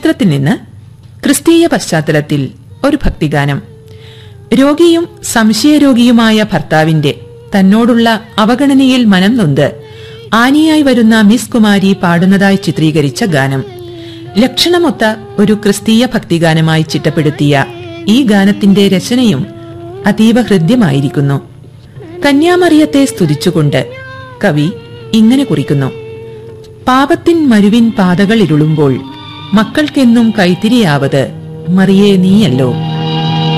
ചിത്രത്തിൽ നിന്ന് ക്രിസ്തീയ പശ്ചാത്തലത്തിൽ ഒരു ഭക്തിഗാനം രോഗിയും സംശയരോഗിയുമായ ഭർത്താവിന്റെ തന്നോടുള്ള അവഗണനയിൽ മനം നൊന്ത് ആനിയായി വരുന്ന മിസ് കുമാരി പാടുന്നതായി ചിത്രീകരിച്ച ഗാനം ലക്ഷണമൊത്ത ഒരു ക്രിസ്തീയ ഭക്തിഗാനമായി ചിട്ടപ്പെടുത്തിയ ഈ ഗാനത്തിന്റെ രചനയും അതീവ ഹൃദ്യമായിരിക്കുന്നു കന്യാമറിയത്തെ സ്തുതിച്ചുകൊണ്ട് കവി ഇങ്ങനെ കുറിക്കുന്നു പാപത്തിൻ മരുവിൻ പാതകൾ ഇരുളുമ്പോൾ മക്കൾക്കെന്നും കൈത്തിരിയാവത് മറിയേ നീയല്ലോ